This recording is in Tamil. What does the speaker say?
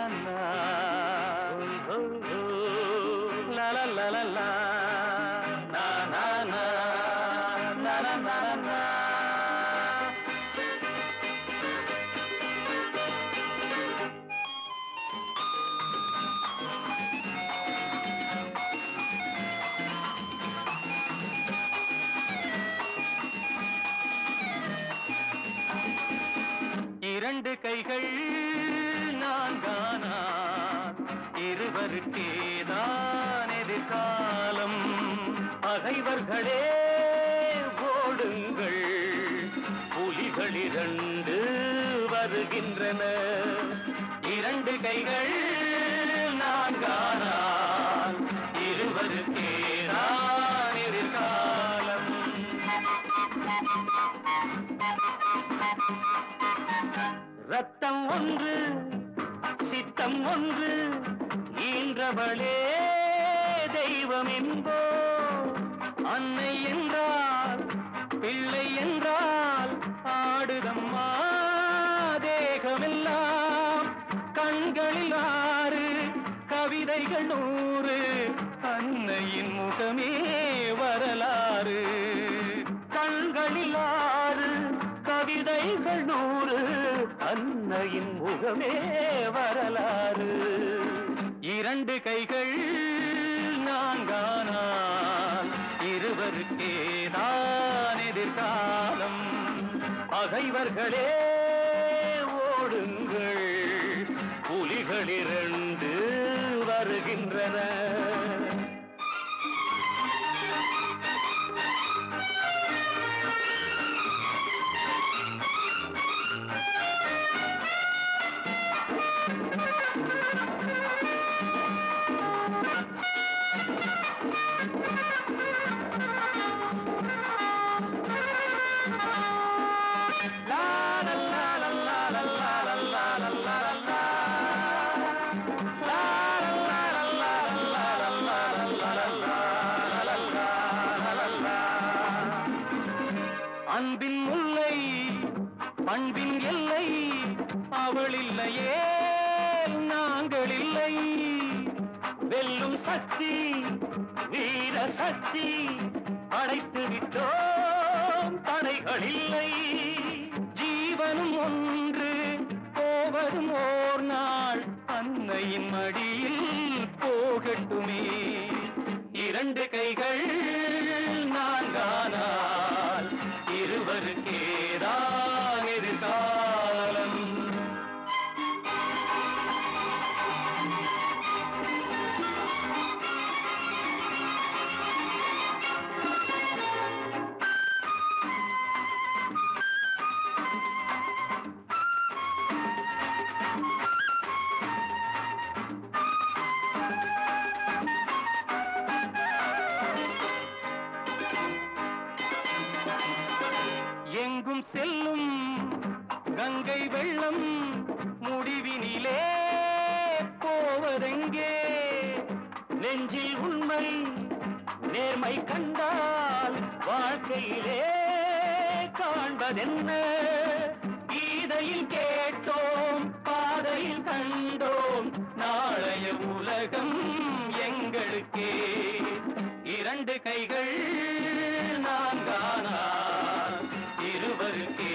லா. ஓ, ஓ, லா, லா, லா, லா, லா. நா, நா, நா. நா, நா, நா, நா, நா. இரண்டு கைகள் நான்கானா இருவருக்கேதான் எதிர்காலம் பகைவர்களே ஓடுங்கள் புலிகள் இரண்டு வருகின்றன இரண்டு கைகள் நான்கானால் இருவருக்கேதான் எதிர்காலம் ரத்தம் ஒன்று சித்தம் ஒன்று ஈன்றவளே தெய்வம் என்போ அன்னை என்றால் பிள்ளை என்றால் ஆடுதம்மா தேகமெல்லாம் கண்களில் ஆறு கவிதைகள் நூறு அன்னையின் முகமே வரலாறு கண்களில் ஆறு கவிதைகள் நூறு அன்னையின் முகமே வரலாறு இரண்டு கைகள் நான்கானால் இருவருக்கேதான் எதிர்காலம் பகைவர்களே ஓடுங்கள் புலிகள் இரண்டு வருகின்றன அன்பின் முல்லை பண்பின் எல்லை அவள் இல்லையே நாங்கள் இல்லை வெல்லும் சக்தி வீர சக்தி அடைத்து விட்டோம் தடைகள் இல்லை ஜீவனும் ஒன்று போவதும் ஓர் நாள் அன்னையின் மடியில் போகட்டுமே இரண்டு கைகள் நான்கானால் இருவருக்கேதான் எதிர்காலம் எங்கும் செல்லும் கங்கை வெள்ளம் முடிவினிலே போவதெங்கே நெஞ்சில் உண்மை நேர்மை கண்டால் வாழ்க்கையிலே காண்பதென்ன கீதையில் கேட்டோம் பாதையில் கண்டோம் நாளைய உலகம் எங்களுக்கே இரண்டு கைகள் நான்கானா இருவருக்கே